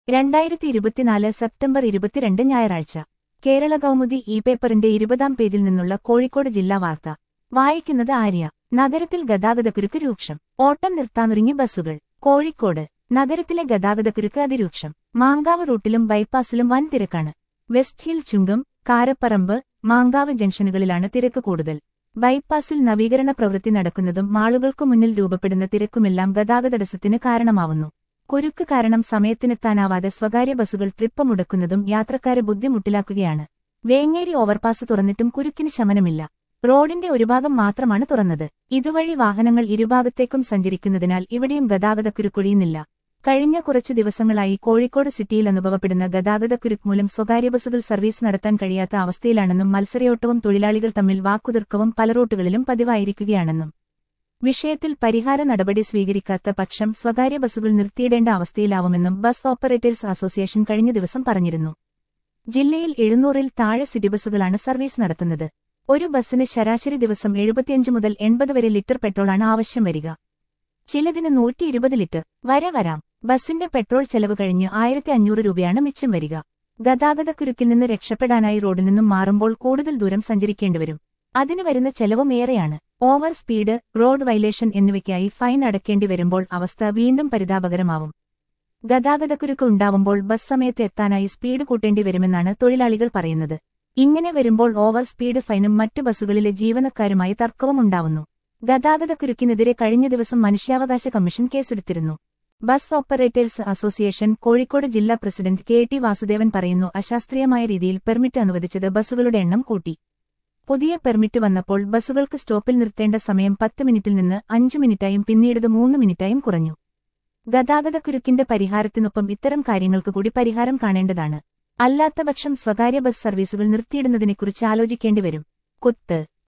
രണ്ടായിരത്തി ഇരുപത്തിനാല് സെപ്റ്റംബർ ഇരുപത്തിരണ്ട് ഞായറാഴ്ച കേരള കൗമുദി ഇ പേപ്പറിന്റെ ഇരുപതാം പേജിൽ നിന്നുള്ള കോഴിക്കോട് ജില്ലാ വാർത്ത വായിക്കുന്നത് ആര്യ നഗരത്തിൽ ഗതാഗതക്കുരുക്ക് രൂക്ഷം ഓട്ടം നിർത്താനൊരുങ്ങി ബസ്സുകൾ കോഴിക്കോട് നഗരത്തിലെ ഗതാഗതക്കുരുക്ക് അതിരൂക്ഷം മാങ്കാവ് റൂട്ടിലും ബൈപ്പാസിലും വൻ തിരക്കാണ് വെസ്റ്റ് ഹിൽ ചുങ്കം കാരപ്പറമ്പ് മാങ്കാവ് ജംഗ്ഷനുകളിലാണ് തിരക്ക് കൂടുതൽ ബൈപ്പാസിൽ നവീകരണ പ്രവൃത്തി നടക്കുന്നതും മാളുകൾക്കു മുന്നിൽ രൂപപ്പെടുന്ന തിരക്കുമെല്ലാം ഗതാഗതടസ്സത്തിന് കാരണമാവുന്നു കുരുക്ക് കാരണം സമയത്തിനെത്താനാവാതെ സ്വകാര്യ ബസ്സുകൾ ട്രിപ്പ് മുടക്കുന്നതും യാത്രക്കാരെ ബുദ്ധിമുട്ടിലാക്കുകയാണ് വേങ്ങേരി ഓവർപാസ് തുറന്നിട്ടും കുരുക്കിന് ശമനമില്ല റോഡിന്റെ ഒരു ഭാഗം മാത്രമാണ് തുറന്നത് ഇതുവഴി വാഹനങ്ങൾ ഇരുഭാഗത്തേക്കും സഞ്ചരിക്കുന്നതിനാൽ ഇവിടെയും ഗതാഗതക്കുരുക്കൊഴിയുന്നില്ല കഴിഞ്ഞ കുറച്ചു ദിവസങ്ങളായി കോഴിക്കോട് സിറ്റിയിൽ അനുഭവപ്പെടുന്ന ഗതാഗതക്കുരുക്ക് മൂലം സ്വകാര്യ ബസ്സുകൾ സർവീസ് നടത്താൻ കഴിയാത്ത അവസ്ഥയിലാണെന്നും മത്സരയോട്ടവും തൊഴിലാളികൾ തമ്മിൽ വാക്കുതർക്കവും പല റൂട്ടുകളിലും പതിവായിരിക്കുകയാണെന്നും വിഷയത്തിൽ പരിഹാര നടപടി സ്വീകരിക്കാത്ത പക്ഷം സ്വകാര്യ ബസ്സുകൾ നിർത്തിയിടേണ്ട അവസ്ഥയിലാവുമെന്നും ബസ് ഓപ്പറേറ്റേഴ്സ് അസോസിയേഷൻ കഴിഞ്ഞ ദിവസം പറഞ്ഞിരുന്നു ജില്ലയിൽ എഴുന്നൂറിൽ താഴെ സിറ്റി ബസ്സുകളാണ് സർവീസ് നടത്തുന്നത് ഒരു ബസ്സിന് ശരാശരി ദിവസം എഴുപത്തിയഞ്ച് മുതൽ എൺപത് വരെ ലിറ്റർ പെട്രോളാണ് ആവശ്യം വരിക ചിലതിന് നൂറ്റി ഇരുപത് ലിറ്റർ വരെ വരാം ബസിന്റെ പെട്രോൾ ചെലവ് കഴിഞ്ഞ് ആയിരത്തി അഞ്ഞൂറ് രൂപയാണ് മിച്ചം വരിക ഗതാഗതക്കുരുക്കിൽ നിന്ന് രക്ഷപ്പെടാനായി റോഡിൽ നിന്നും മാറുമ്പോൾ കൂടുതൽ ദൂരം സഞ്ചരിക്കേണ്ടിവരും അതിന് വരുന്ന ചെലവും ഏറെയാണ് ഓവർ സ്പീഡ് റോഡ് വൈലേഷൻ എന്നിവയ്ക്കായി ഫൈൻ അടക്കേണ്ടി വരുമ്പോൾ അവസ്ഥ വീണ്ടും പരിതാപകരമാവും ഗതാഗതക്കുരുക്ക് ഉണ്ടാവുമ്പോൾ ബസ് സമയത്ത് എത്താനായി സ്പീഡ് കൂട്ടേണ്ടി വരുമെന്നാണ് തൊഴിലാളികൾ പറയുന്നത് ഇങ്ങനെ വരുമ്പോൾ ഓവർ സ്പീഡ് ഫൈനും മറ്റു ബസ്സുകളിലെ ജീവനക്കാരുമായി തർക്കവും ഉണ്ടാവുന്നു ഗതാഗതക്കുരുക്കിനെതിരെ കഴിഞ്ഞ ദിവസം മനുഷ്യാവകാശ കമ്മീഷൻ കേസെടുത്തിരുന്നു ബസ് ഓപ്പറേറ്റേഴ്സ് അസോസിയേഷൻ കോഴിക്കോട് ജില്ലാ പ്രസിഡന്റ് കെ ടി വാസുദേവൻ പറയുന്നു അശാസ്ത്രീയമായ രീതിയിൽ പെർമിറ്റ് അനുവദിച്ചത് ബസ്സുകളുടെ എണ്ണം കൂട്ടി പുതിയ പെർമിറ്റ് വന്നപ്പോൾ ബസ്സുകൾക്ക് സ്റ്റോപ്പിൽ നിർത്തേണ്ട സമയം പത്ത് മിനിറ്റിൽ നിന്ന് അഞ്ചു മിനിറ്റായും പിന്നീടത് മൂന്ന് മിനിറ്റായും കുറഞ്ഞു ഗതാഗതക്കുരുക്കിന്റെ പരിഹാരത്തിനൊപ്പം ഇത്തരം കാര്യങ്ങൾക്ക് കൂടി പരിഹാരം കാണേണ്ടതാണ് അല്ലാത്തപക്ഷം സ്വകാര്യ ബസ് സർവീസുകൾ നിർത്തിയിടുന്നതിനെക്കുറിച്ച് ആലോചിക്കേണ്ടിവരും കുത്ത്